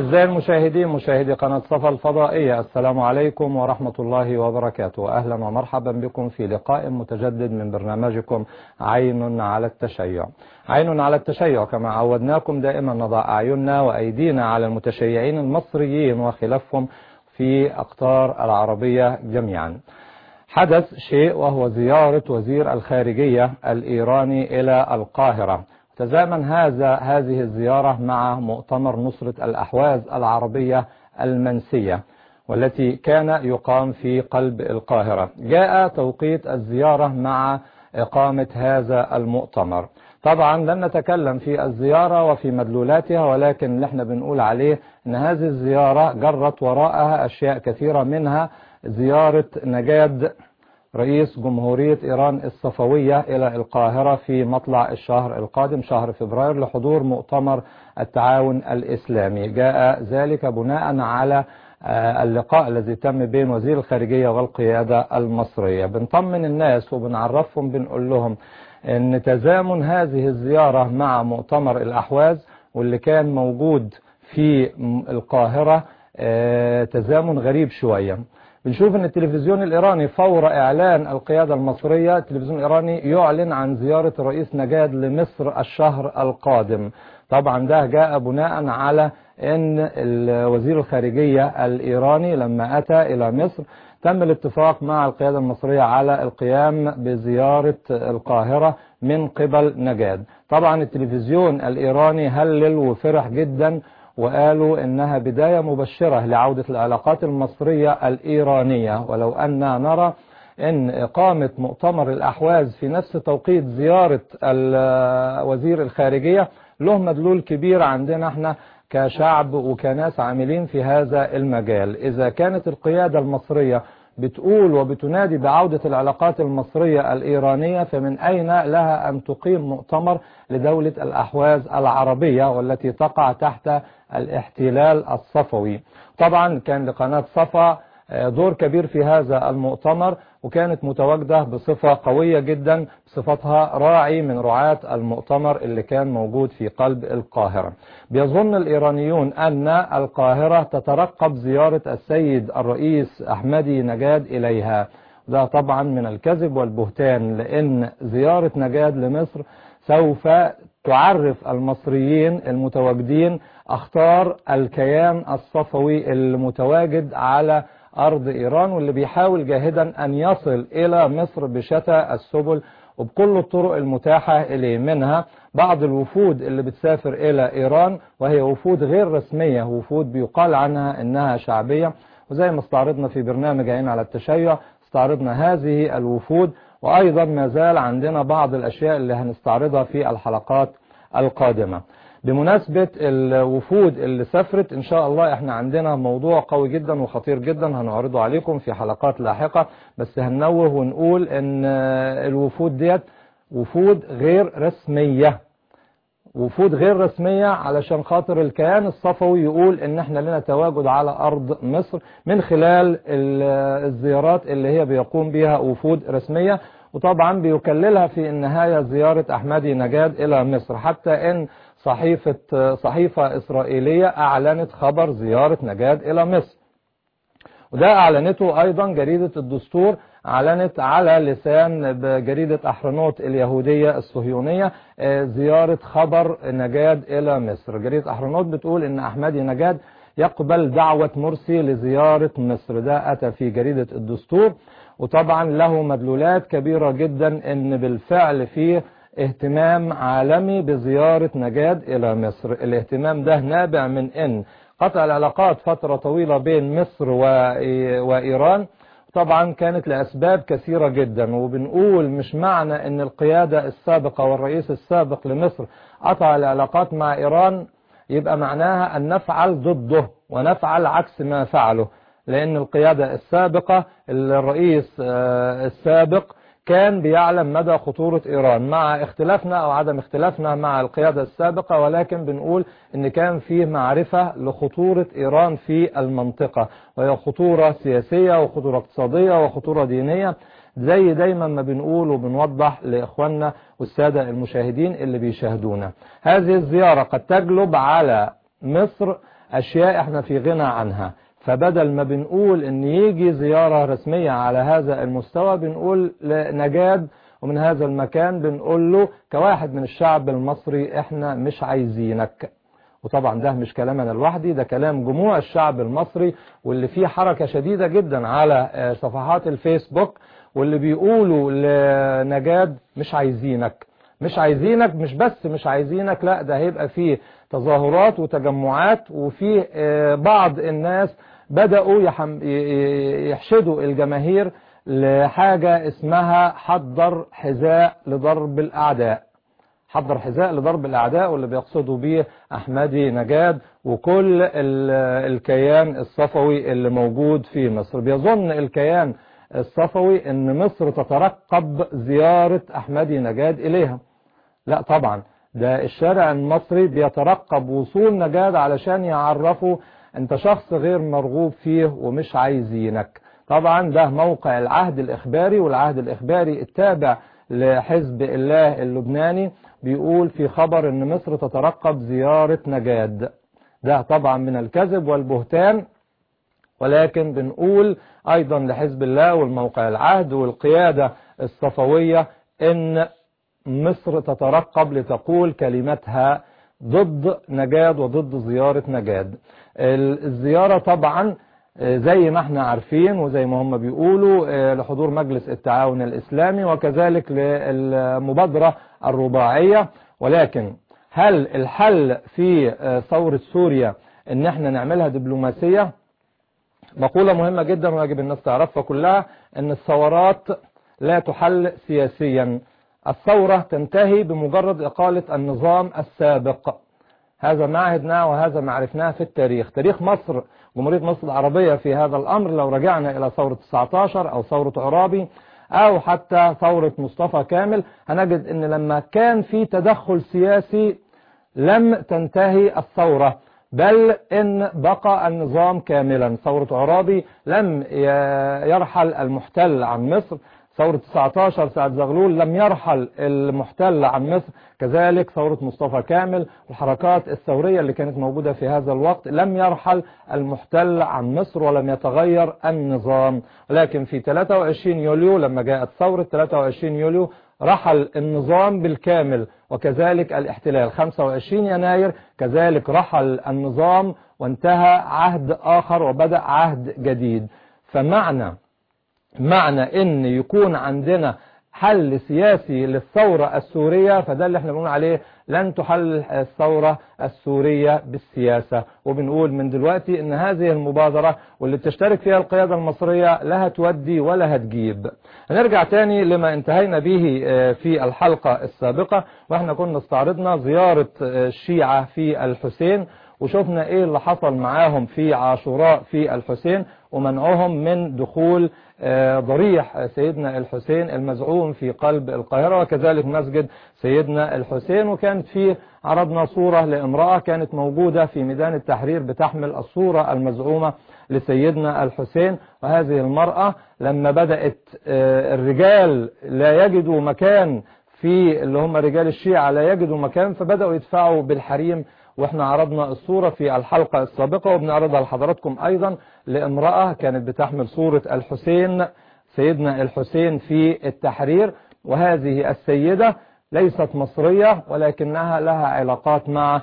أعزائي المشاهدين مشاهدي قناة صفا الفضائية السلام عليكم ورحمة الله وبركاته أهلا ومرحبا بكم في لقاء متجدد من برنامجكم عين على التشيع عين على التشيع كما عودناكم دائما نضع أعيننا وأيدينا على المتشيعين المصريين وخلافهم في أقطار العربية جميعا حدث شيء وهو زيارة وزير الخارجية الإيراني إلى القاهرة تزامن هذا هذه الزيارة مع مؤتمر نصرة الأحواز العربية المنسية والتي كان يقام في قلب القاهرة جاء توقيت الزيارة مع إقامة هذا المؤتمر طبعا لن نتكلم في الزيارة وفي مدلولاتها ولكن اللي احنا بنقول عليه ان هذه الزيارة جرت وراءها أشياء كثيرة منها زيارة نجاد رئيس جمهورية إيران الصفوية إلى القاهرة في مطلع الشهر القادم شهر فبراير لحضور مؤتمر التعاون الإسلامي جاء ذلك بناء على اللقاء الذي تم بين وزير الخارجية والقيادة المصرية بنطمن الناس وبنعرفهم بنقول لهم ان تزامن هذه الزيارة مع مؤتمر الأحواز واللي كان موجود في القاهرة تزامن غريب شوية بنشوف ان التلفزيون الايراني فور اعلان القيادة المصرية التلفزيون الايراني يعلن عن زيارة الرئيس نجاد لمصر الشهر القادم طبعا ده جاء بناء على ان وزير الخارجية الايراني لما اتى الى مصر تم الاتفاق مع القيادة المصرية على القيام بزيارة القاهرة من قبل نجاد طبعا التلفزيون الايراني هلل وفرح جدا وقالوا انها بداية مبشرة لعودة العلاقات المصرية الايرانية ولو اننا نرى ان اقامة مؤتمر الاحواز في نفس توقيت زيارة وزير الخارجية له مدلول كبير عندنا احنا كشعب وكناس عاملين في هذا المجال اذا كانت القيادة المصرية بتقول وبتنادي بعودة العلاقات المصرية الإيرانية فمن أين لها أن تقيم مؤتمر لدولة الأحواز العربية والتي تقع تحت الاحتلال الصفوي طبعا كان لقناة صفا دور كبير في هذا المؤتمر وكانت متواجدة بصفة قوية جدا بصفتها راعي من رعاة المؤتمر اللي كان موجود في قلب القاهرة بيظن الإيرانيون أن القاهرة تترقب زيارة السيد الرئيس أحمدي نجاد إليها ده طبعا من الكذب والبهتان لأن زيارة نجاد لمصر سوف تعرف المصريين المتواجدين أخطار الكيان الصفوي المتواجد على أرض إيران واللي بيحاول جاهدا أن يصل إلى مصر بشتى السبل وبكل الطرق المتاحة إليه منها بعض الوفود اللي بتسافر إلى إيران وهي وفود غير رسمية وفود بيقال عنها إنها شعبية وزي ما استعرضنا في برنامج عين على التشيع استعرضنا هذه الوفود وأيضا ما زال عندنا بعض الأشياء اللي هنستعرضها في الحلقات القادمة بمناسبة الوفود اللي سافرت ان شاء الله احنا عندنا موضوع قوي جدا وخطير جدا هنعرضه عليكم في حلقات لاحقة بس هننوه ونقول ان الوفود ديت وفود غير رسمية وفود غير رسمية علشان خاطر الكيان الصفوي يقول ان احنا لنا تواجد على ارض مصر من خلال الزيارات اللي هي بيقوم بها وفود رسمية وطبعا بيكللها في النهاية زيارة احمدي نجاد الى مصر حتى ان صحيفة صحيفة إسرائيلية أعلنت خبر زيارة نجاد إلى مصر وده أعلنته أيضا جريدة الدستور أعلنت على لسان جريدة أحرنوت اليهودية الصهيونية زيارة خبر نجاد إلى مصر جريدة أحرنوت بتقول إن أحمدي نجاد يقبل دعوة مرسي لزيارة مصر ده أتى في جريدة الدستور وطبعا له مدلولات كبيرة جدا إن بالفعل فيه اهتمام عالمي بزيارة نجاد إلى مصر الاهتمام ده نابع من أن قطع العلاقات فترة طويلة بين مصر وإيران طبعا كانت لأسباب كثيرة جدا وبنقول مش معنى أن القيادة السابقة والرئيس السابق لمصر قطع العلاقات مع إيران يبقى معناها أن نفعل ضده ونفعل عكس ما فعله لأن القيادة السابقة الرئيس السابق كان بيعلم مدى خطورة إيران مع اختلافنا أو عدم اختلافنا مع القيادة السابقة ولكن بنقول إن كان فيه معرفة لخطورة إيران في المنطقة وهي خطورة سياسية وخطورة اقتصادية وخطورة دينية زي دايما ما بنقول وبنوضح لإخواننا والسادة المشاهدين اللي بيشاهدونا هذه الزيارة قد تجلب على مصر أشياء احنا في غنى عنها فبدل ما بنقول ان يجي زيارة رسمية على هذا المستوى بنقول لنجاد ومن هذا المكان بنقول له كواحد من الشعب المصري احنا مش عايزينك وطبعا ده مش كلام انا لوحدي ده كلام جموع الشعب المصري واللي فيه حركة شديدة جدا على صفحات الفيسبوك واللي بيقولوا لنجاد مش عايزينك مش عايزينك مش بس مش عايزينك لا ده هيبقى فيه تظاهرات وتجمعات وفي بعض الناس بدأوا يحشدوا الجماهير لحاجة اسمها حضر حذاء لضرب الأعداء حضر حذاء لضرب الأعداء واللي بيقصدوا بيه أحمدي نجاد وكل الكيان الصفوي اللي موجود في مصر بيظن الكيان الصفوي ان مصر تترقب زيارة أحمدي نجاد إليها لا طبعا ده الشارع المصري بيترقب وصول نجاد علشان يعرفوا انت شخص غير مرغوب فيه ومش عايزينك طبعا ده موقع العهد الإخباري والعهد الإخباري التابع لحزب الله اللبناني بيقول في خبر ان مصر تترقب زيارة نجاد ده طبعا من الكذب والبهتان ولكن بنقول ايضا لحزب الله والموقع العهد والقيادة الصفوية ان مصر تترقب لتقول كلمتها ضد نجاد وضد زيارة نجاد الزيارة طبعا زي ما احنا عارفين وزي ما هم بيقولوا لحضور مجلس التعاون الإسلامي وكذلك للمبادرة الرباعية ولكن هل الحل في ثورة سوريا ان احنا نعملها دبلوماسية مقولة مهمة جدا ويجب الناس تعرفها كلها ان الثورات لا تحل سياسيا الثورة تنتهي بمجرد إقالة النظام السابق هذا ما عهدناه وهذا ما عرفناه في التاريخ تاريخ مصر جمهورية مصر العربية في هذا الأمر لو رجعنا إلى ثورة 19 أو ثورة عرابي أو حتى ثورة مصطفى كامل هنجد أن لما كان في تدخل سياسي لم تنتهي الثورة بل إن بقى النظام كاملا ثورة عرابي لم يرحل المحتل عن مصر ثورة 19 سعد زغلول لم يرحل المحتل عن مصر كذلك ثورة مصطفى كامل الحركات الثورية اللي كانت موجودة في هذا الوقت لم يرحل المحتل عن مصر ولم يتغير النظام ولكن في 23 يوليو لما جاءت ثورة 23 يوليو رحل النظام بالكامل وكذلك الاحتلال 25 يناير كذلك رحل النظام وانتهى عهد آخر وبدأ عهد جديد فمعنى معنى ان يكون عندنا حل سياسي للثورة السورية فده اللي احنا بنقول عليه لن تحل الثورة السورية بالسياسة وبنقول من دلوقتي ان هذه المبادرة واللي بتشترك فيها القيادة المصرية لا هتودي ولا هتجيب هنرجع تاني لما انتهينا به في الحلقة السابقة واحنا كنا استعرضنا زيارة الشيعة في الحسين وشفنا ايه اللي حصل معاهم في عاشوراء في الحسين ومنعهم من دخول ضريح سيدنا الحسين المزعوم في قلب القاهرة وكذلك مسجد سيدنا الحسين وكانت فيه عرضنا صورة لامرأة كانت موجودة في ميدان التحرير بتحمل الصورة المزعومة لسيدنا الحسين وهذه المرأة لما بدأت الرجال لا يجدوا مكان في اللي هم رجال الشيعة لا يجدوا مكان فبدأوا يدفعوا بالحريم واحنا عرضنا الصورة في الحلقة السابقة وبنعرضها لحضراتكم ايضا لامرأة كانت بتحمل صورة الحسين سيدنا الحسين في التحرير وهذه السيدة ليست مصرية ولكنها لها علاقات مع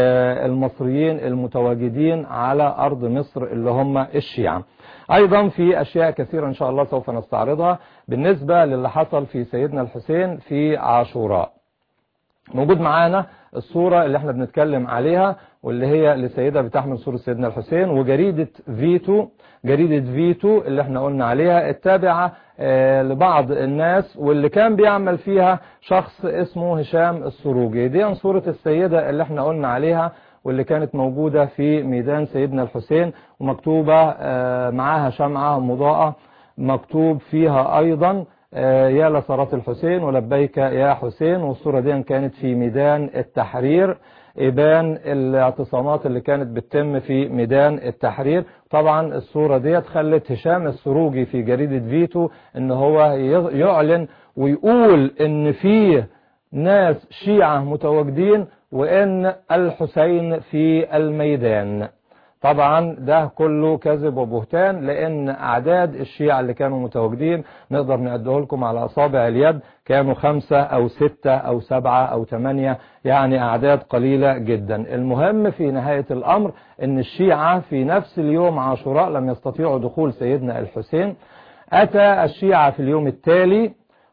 المصريين المتواجدين على أرض مصر اللي هم الشيعة أيضا في أشياء كثيرة إن شاء الله سوف نستعرضها بالنسبة للي حصل في سيدنا الحسين في عاشوراء موجود معانا الصورة اللي احنا بنتكلم عليها واللي هي لسيدة بتحمل صورة سيدنا الحسين وجريدة فيتو جريدة فيتو اللي احنا قلنا عليها التابعة اه لبعض الناس واللي كان بيعمل فيها شخص اسمه هشام السروجي دي صورة السيدة اللي احنا قلنا عليها واللي كانت موجودة في ميدان سيدنا الحسين ومكتوبة اه معاها شمعة مضاءة مكتوب فيها ايضا يا لصرات الحسين ولبيك يا حسين والصورة دي كانت في ميدان التحرير إبان الاعتصامات اللي كانت بتتم في ميدان التحرير طبعا الصورة دي خلت هشام السروجي في جريدة فيتو ان هو يعلن ويقول ان فيه ناس شيعة متواجدين وان الحسين في الميدان طبعا ده كله كذب وبهتان لان اعداد الشيعة اللي كانوا متواجدين نقدر نعده لكم على اصابع اليد كانوا خمسة او ستة او سبعة او ثمانية يعني اعداد قليلة جدا المهم في نهاية الامر ان الشيعة في نفس اليوم عاشوراء لم يستطيعوا دخول سيدنا الحسين اتى الشيعة في اليوم التالي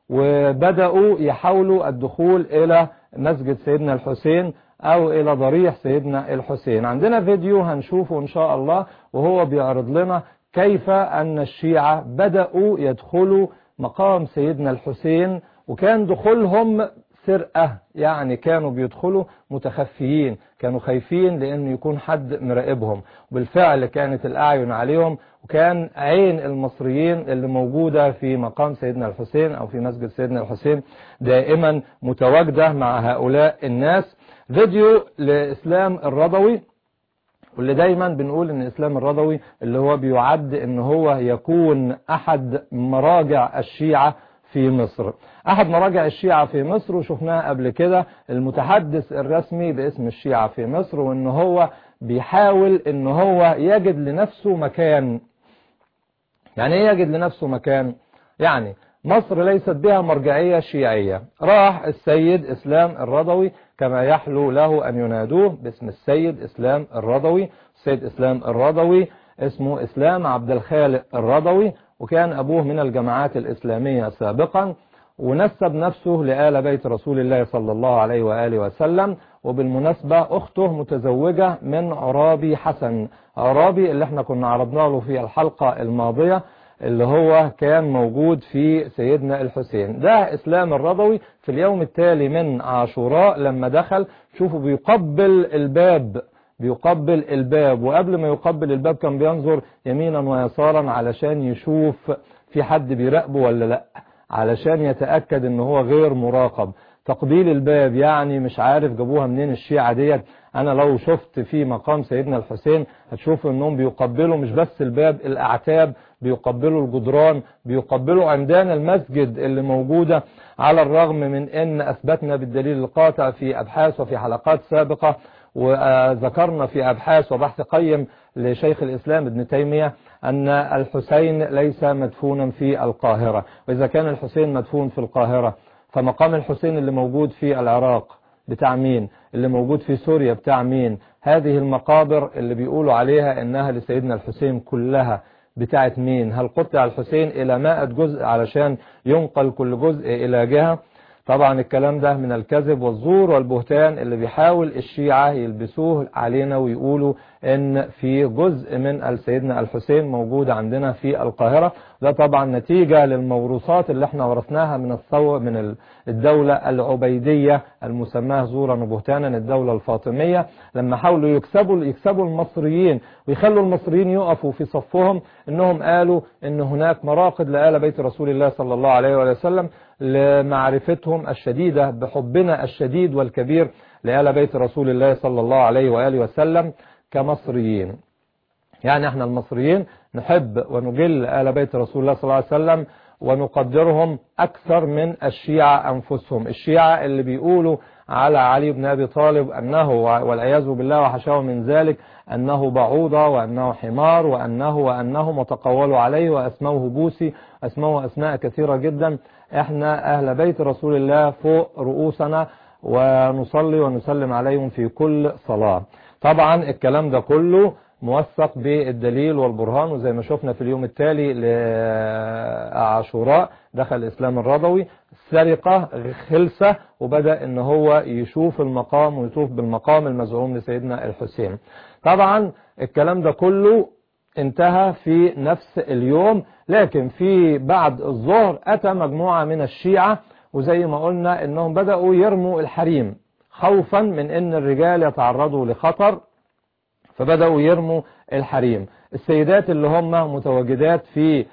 وبدأوا يحاولوا الدخول الى مسجد سيدنا الحسين او الى ضريح سيدنا الحسين عندنا فيديو هنشوفه ان شاء الله وهو بيعرض لنا كيف ان الشيعة بدأوا يدخلوا مقام سيدنا الحسين وكان دخولهم سرقة يعني كانوا بيدخلوا متخفيين كانوا خايفين لأن يكون حد مراقبهم بالفعل كانت الأعين عليهم وكان عين المصريين اللي موجودة في مقام سيدنا الحسين أو في مسجد سيدنا الحسين دائما متواجدة مع هؤلاء الناس فيديو لإسلام الرضوي واللي دايما بنقول ان اسلام الرضوي اللي هو بيعد ان هو يكون احد مراجع الشيعة في مصر احد مراجع الشيعة في مصر وشفناها قبل كده المتحدث الرسمي باسم الشيعة في مصر وان هو بيحاول ان هو يجد لنفسه مكان يعني ايه يجد لنفسه مكان يعني مصر ليست بها مرجعية شيعية راح السيد اسلام الرضوي كما يحلو له ان ينادوه باسم السيد اسلام الرضوي السيد اسلام الرضوي اسمه اسلام عبد الخالق الرضوي وكان أبوه من الجماعات الإسلامية سابقا ونسب نفسه لآل بيت رسول الله صلى الله عليه وآله وسلم وبالمناسبة أخته متزوجة من عرابي حسن عرابي اللي احنا كنا عرضنا له في الحلقة الماضية اللي هو كان موجود في سيدنا الحسين ده إسلام الرضوي في اليوم التالي من عاشوراء لما دخل شوفوا بيقبل الباب بيقبل الباب وقبل ما يقبل الباب كان بينظر يمينا ويسارا علشان يشوف في حد بيراقبه ولا لا علشان يتأكد ان هو غير مراقب تقبيل الباب يعني مش عارف جابوها منين الشيعة ديت انا لو شفت في مقام سيدنا الحسين هتشوف انهم بيقبلوا مش بس الباب الاعتاب بيقبلوا الجدران بيقبلوا عمدان المسجد اللي موجودة على الرغم من ان اثبتنا بالدليل القاطع في ابحاث وفي حلقات سابقة وذكرنا في أبحاث وبحث قيم لشيخ الإسلام ابن تيمية أن الحسين ليس مدفونا في القاهرة وإذا كان الحسين مدفون في القاهرة فمقام الحسين اللي موجود في العراق بتاع مين اللي موجود في سوريا بتاع مين هذه المقابر اللي بيقولوا عليها انها لسيدنا الحسين كلها بتاعت مين هل قطع الحسين الى مائة جزء علشان ينقل كل جزء الى جهة طبعا الكلام ده من الكذب والزور والبهتان اللي بيحاول الشيعة يلبسوه علينا ويقولوا ان في جزء من سيدنا الحسين موجود عندنا في القاهرة ده طبعا نتيجة للموروثات اللي احنا ورثناها من الثورة من الدولة العبيدية المسماة زورا وبهتانا الدولة الفاطمية لما حاولوا يكسبوا يكسبوا المصريين ويخلوا المصريين يقفوا في صفهم انهم قالوا ان هناك مراقد لآل بيت رسول الله صلى الله عليه وسلم لمعرفتهم الشديدة بحبنا الشديد والكبير لآل بيت رسول الله صلى الله عليه وآله وسلم كمصريين يعني احنا المصريين نحب ونجل آل بيت رسول الله صلى الله عليه وسلم ونقدرهم أكثر من الشيعة أنفسهم الشيعة اللي بيقولوا على علي بن أبي طالب أنه والعياذ بالله وحشاه من ذلك أنه بعوضة وأنه حمار وأنه وأنه وتقولوا عليه وأسموه بوسي أسموه أسماء كثيرة جدا احنا أهل بيت رسول الله فوق رؤوسنا ونصلي ونسلم عليهم في كل صلاة طبعا الكلام ده كله موثق بالدليل والبرهان وزي ما شفنا في اليوم التالي لعاشوراء دخل الإسلام الرضوي سرقة خلسة وبدأ ان هو يشوف المقام ويطوف بالمقام المزعوم لسيدنا الحسين طبعا الكلام ده كله انتهى في نفس اليوم لكن في بعد الظهر أتى مجموعة من الشيعة وزي ما قلنا انهم بدأوا يرموا الحريم خوفا من ان الرجال يتعرضوا لخطر فبدأوا يرموا الحريم السيدات اللي هم متواجدات في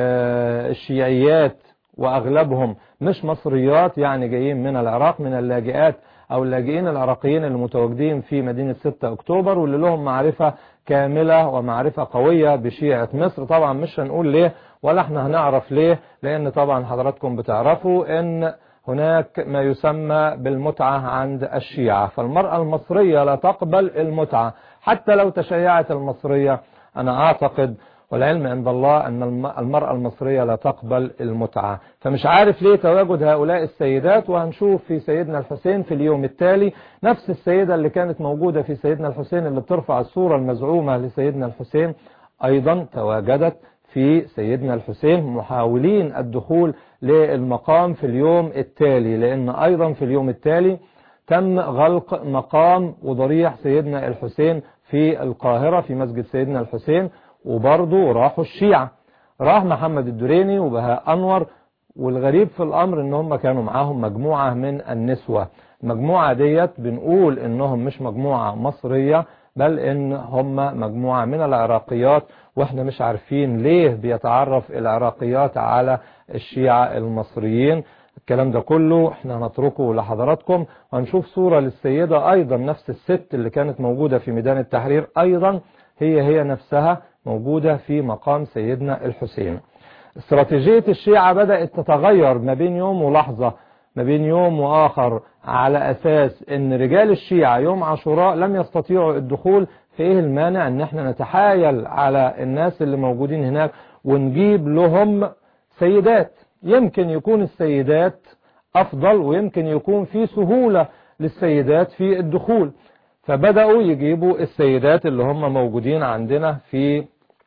الشيعيات وأغلبهم مش مصريات يعني جايين من العراق من اللاجئات أو اللاجئين العراقيين اللي متواجدين في مدينة 6 أكتوبر واللي لهم معرفة كاملة ومعرفة قوية بشيعة مصر طبعا مش هنقول ليه ولا احنا هنعرف ليه لأن طبعا حضراتكم بتعرفوا ان هناك ما يسمى بالمتعة عند الشيعة فالمرأة المصرية لا تقبل المتعة حتى لو تشيعت المصرية أنا أعتقد والعلم عند الله أن المرأة المصرية لا تقبل المتعة فمش عارف ليه تواجد هؤلاء السيدات وهنشوف في سيدنا الحسين في اليوم التالي نفس السيدة اللي كانت موجودة في سيدنا الحسين اللي بترفع الصورة المزعومة لسيدنا الحسين أيضا تواجدت في سيدنا الحسين محاولين الدخول للمقام في اليوم التالي لأن أيضا في اليوم التالي تم غلق مقام وضريح سيدنا الحسين في القاهرة في مسجد سيدنا الحسين وبرضه راحوا الشيعة راح محمد الدريني وبهاء أنور والغريب في الأمر ان هم كانوا معاهم مجموعة من النسوة المجموعة ديت بنقول انهم مش مجموعة مصرية بل ان هم مجموعة من العراقيات واحنا مش عارفين ليه بيتعرف العراقيات على الشيعة المصريين الكلام ده كله احنا هنتركه لحضراتكم وهنشوف صورة للسيدة ايضا نفس الست اللي كانت موجودة في ميدان التحرير ايضا هي هي نفسها موجودة في مقام سيدنا الحسين استراتيجية الشيعة بدأت تتغير ما بين يوم ولحظة ما بين يوم وآخر على أساس أن رجال الشيعة يوم عاشوراء لم يستطيعوا الدخول في إيه المانع أن احنا نتحايل على الناس اللي موجودين هناك ونجيب لهم سيدات يمكن يكون السيدات أفضل ويمكن يكون في سهولة للسيدات في الدخول فبدأوا يجيبوا السيدات اللي هم موجودين عندنا في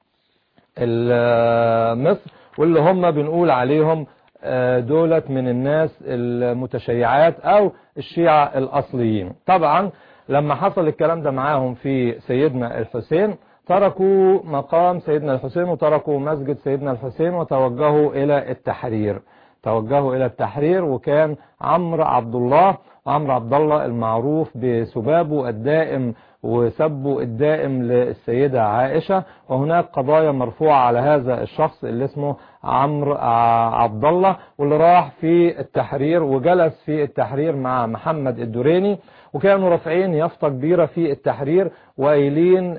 مصر واللي هم بنقول عليهم دولة من الناس المتشيعات او الشيعة الاصليين طبعا لما حصل الكلام ده معاهم في سيدنا الحسين تركوا مقام سيدنا الحسين وتركوا مسجد سيدنا الحسين وتوجهوا الى التحرير توجهوا الى التحرير وكان عمرو عبد الله عمرو عبد الله المعروف بسبابه الدائم وسبه الدائم للسيدة عائشة وهناك قضايا مرفوعة على هذا الشخص اللي اسمه عمرو عبد الله واللي راح في التحرير وجلس في التحرير مع محمد الدريني وكانوا رافعين يافطة كبيرة في التحرير وقايلين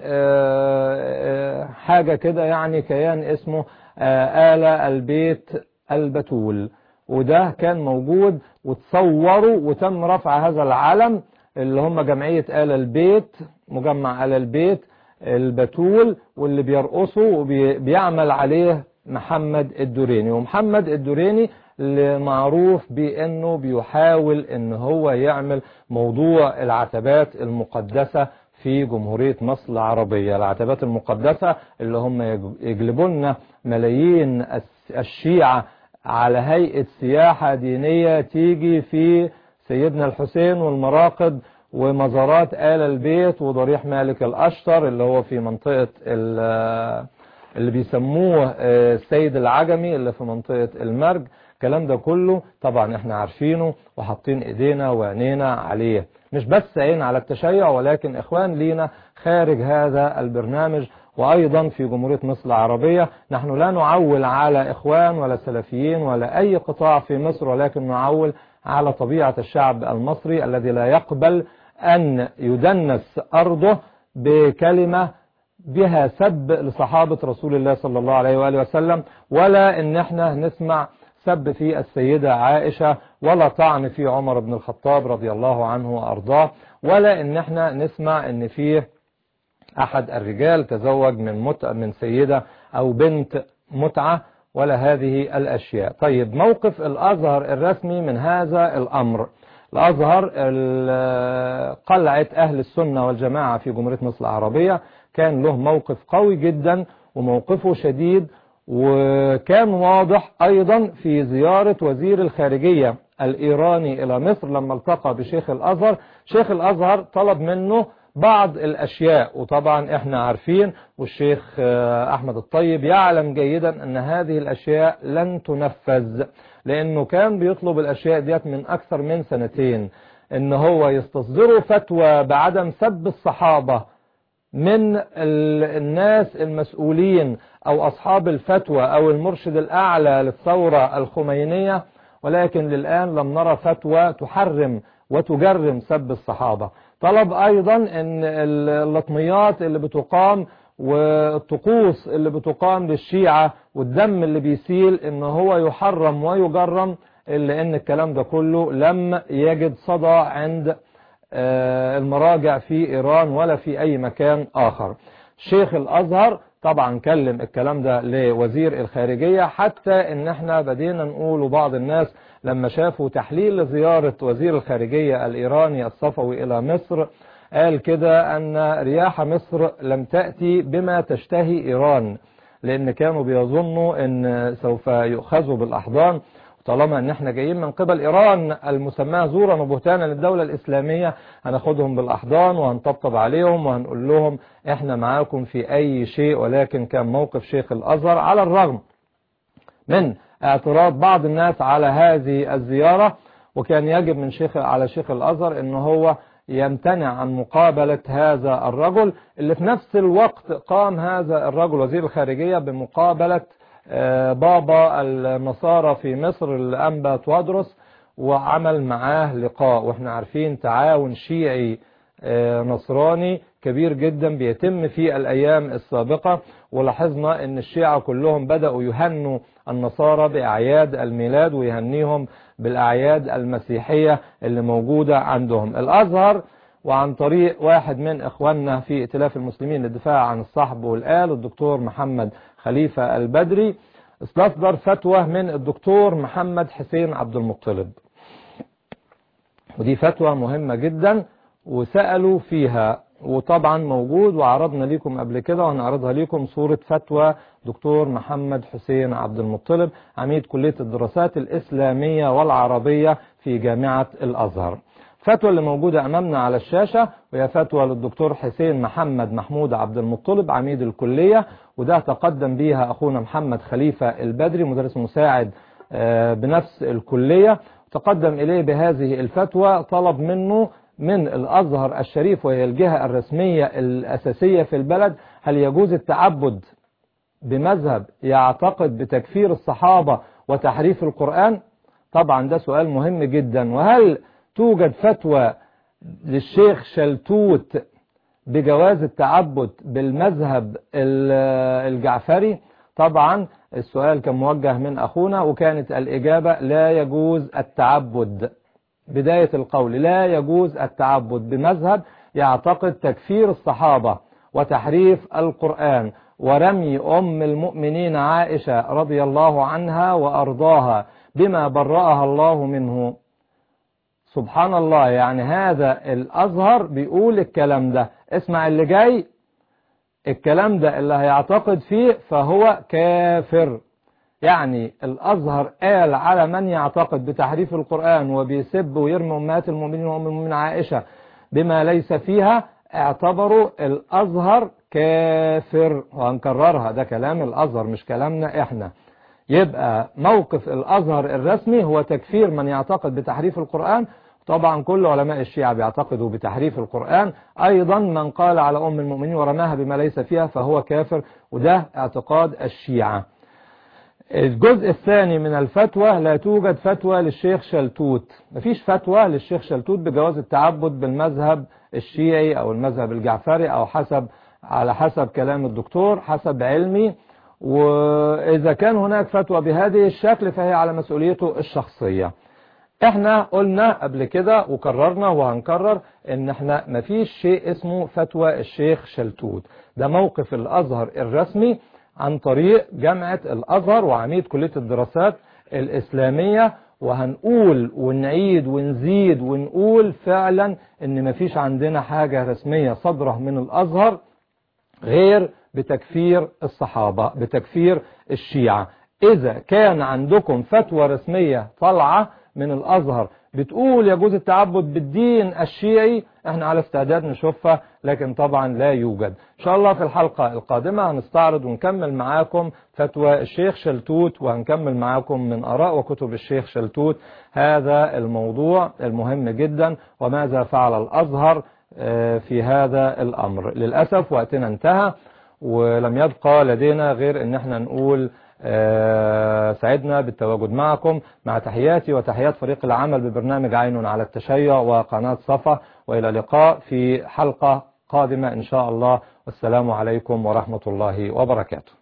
حاجة كده يعني كيان اسمه آل البيت البتول وده كان موجود وتصوروا وتم رفع هذا العلم اللي هم جمعية آل البيت مجمع آل البيت البتول واللي بيرقصوا وبيعمل عليه محمد الدوريني ومحمد الدوريني اللي معروف بانه بيحاول ان هو يعمل موضوع العتبات المقدسة في جمهورية مصر العربية العتبات المقدسة اللي هم يجلبوا لنا ملايين الشيعة على هيئة سياحة دينية تيجي في سيدنا الحسين والمراقد ومزارات آل البيت وضريح مالك الأشتر اللي هو في منطقة اللي بيسموه السيد العجمي اللي في منطقة المرج الكلام ده كله طبعا احنا عارفينه وحاطين ايدينا وعينينا عليه مش بس عين على التشيع ولكن اخوان لينا خارج هذا البرنامج وأيضا في جمهورية مصر العربية نحن لا نعول على إخوان ولا سلفيين ولا أي قطاع في مصر ولكن نعول على طبيعة الشعب المصري الذي لا يقبل أن يدنس أرضه بكلمة بها سب لصحابة رسول الله صلى الله عليه وآله وسلم ولا أن احنا نسمع سب في السيدة عائشة ولا طعن في عمر بن الخطاب رضي الله عنه وأرضاه ولا أن احنا نسمع أن فيه أحد الرجال تزوج من مت... من سيدة أو بنت متعة ولا هذه الأشياء طيب موقف الأزهر الرسمي من هذا الأمر الأزهر قلعة أهل السنة والجماعة في جمهورية مصر العربية كان له موقف قوي جدا وموقفه شديد وكان واضح أيضا في زيارة وزير الخارجية الإيراني إلى مصر لما التقى بشيخ الأزهر شيخ الأزهر طلب منه بعض الأشياء وطبعا احنا عارفين والشيخ أحمد الطيب يعلم جيدا أن هذه الأشياء لن تنفذ لأنه كان بيطلب الأشياء ديت من أكثر من سنتين أن هو يستصدروا فتوى بعدم سب الصحابة من الناس المسؤولين أو أصحاب الفتوى أو المرشد الأعلى للثورة الخمينية ولكن للآن لم نرى فتوى تحرم وتجرم سب الصحابة طلب أيضا أن اللطميات اللي بتقام والطقوس اللي بتقام للشيعة والدم اللي بيسيل ان هو يحرم ويجرم إلا ان الكلام ده كله لم يجد صدى عند المراجع في إيران ولا في أي مكان آخر شيخ الأزهر طبعا كلم الكلام ده لوزير الخارجية حتى ان احنا بدينا نقول وبعض الناس لما شافوا تحليل لزيارة وزير الخارجية الإيراني الصفوي إلى مصر قال كده أن رياح مصر لم تأتي بما تشتهي إيران لأن كانوا بيظنوا أن سوف يؤخذوا بالأحضان طالما ان احنا جايين من قبل ايران المسماه زورا وبهتانا للدولة الاسلامية هناخدهم بالاحضان وهنطبطب عليهم وهنقول لهم احنا معاكم في اي شيء ولكن كان موقف شيخ الازهر على الرغم من اعتراض بعض الناس على هذه الزيارة وكان يجب من شيخ على شيخ الازهر ان هو يمتنع عن مقابلة هذا الرجل اللي في نفس الوقت قام هذا الرجل وزير الخارجية بمقابلة بابا النصارى في مصر الأنبا توادرس وعمل معاه لقاء واحنا عارفين تعاون شيعي نصراني كبير جدا بيتم في الأيام السابقة ولاحظنا ان الشيعة كلهم بدأوا يهنوا النصارى بأعياد الميلاد ويهنيهم بالأعياد المسيحية اللي موجودة عندهم الأزهر وعن طريق واحد من إخواننا في ائتلاف المسلمين للدفاع عن الصحب والآل الدكتور محمد خليفة البدري استصدر فتوى من الدكتور محمد حسين عبد المطلب ودي فتوى مهمة جدا وسألوا فيها وطبعا موجود وعرضنا لكم قبل كده وهنعرضها لكم صورة فتوى دكتور محمد حسين عبد المطلب عميد كلية الدراسات الإسلامية والعربية في جامعة الأزهر فتوى اللي موجودة أمامنا على الشاشة وهي فتوى للدكتور حسين محمد محمود عبد المطلب عميد الكلية وده تقدم بيها أخونا محمد خليفة البدري مدرس مساعد بنفس الكلية تقدم إليه بهذه الفتوى طلب منه من الأزهر الشريف وهي الجهة الرسمية الأساسية في البلد هل يجوز التعبد بمذهب يعتقد بتكفير الصحابة وتحريف القرآن طبعا ده سؤال مهم جدا وهل توجد فتوى للشيخ شلتوت بجواز التعبد بالمذهب الجعفري طبعا السؤال كان موجه من أخونا وكانت الإجابة لا يجوز التعبد بداية القول لا يجوز التعبد بمذهب يعتقد تكفير الصحابة وتحريف القرآن ورمي أم المؤمنين عائشة رضي الله عنها وأرضاها بما برأها الله منه سبحان الله يعني هذا الأزهر بيقول الكلام ده اسمع اللي جاي الكلام ده اللي هيعتقد فيه فهو كافر يعني الأزهر قال على من يعتقد بتحريف القرآن وبيسب ويرمي أمهات المؤمنين وأم المؤمنين عائشة بما ليس فيها اعتبروا الأزهر كافر وهنكررها ده كلام الأزهر مش كلامنا احنا يبقى موقف الأزهر الرسمي هو تكفير من يعتقد بتحريف القرآن طبعا كل علماء الشيعة بيعتقدوا بتحريف القرآن أيضا من قال على أم المؤمنين ورماها بما ليس فيها فهو كافر وده اعتقاد الشيعة الجزء الثاني من الفتوى لا توجد فتوى للشيخ شلتوت مفيش فتوى للشيخ شلتوت بجواز التعبد بالمذهب الشيعي أو المذهب الجعفري أو حسب على حسب كلام الدكتور حسب علمي وإذا كان هناك فتوى بهذه الشكل فهي على مسؤوليته الشخصية احنا قلنا قبل كده وكررنا وهنكرر ان احنا مفيش شيء اسمه فتوى الشيخ شلتوت ده موقف الازهر الرسمي عن طريق جامعة الازهر وعميد كلية الدراسات الاسلامية وهنقول ونعيد ونزيد ونقول فعلا ان مفيش عندنا حاجة رسمية صدره من الازهر غير بتكفير الصحابة بتكفير الشيعة إذا كان عندكم فتوى رسمية طالعة من الأزهر بتقول يجوز التعبد بالدين الشيعي احنا على استعداد نشوفها لكن طبعا لا يوجد ان شاء الله في الحلقة القادمة هنستعرض ونكمل معاكم فتوى الشيخ شلتوت وهنكمل معاكم من أراء وكتب الشيخ شلتوت هذا الموضوع المهم جدا وماذا فعل الأزهر في هذا الأمر للأسف وقتنا انتهى ولم يبقى لدينا غير ان احنا نقول سعدنا بالتواجد معكم مع تحياتي وتحيات فريق العمل ببرنامج عين على التشيع وقناة صفا وإلى لقاء في حلقة قادمة إن شاء الله والسلام عليكم ورحمة الله وبركاته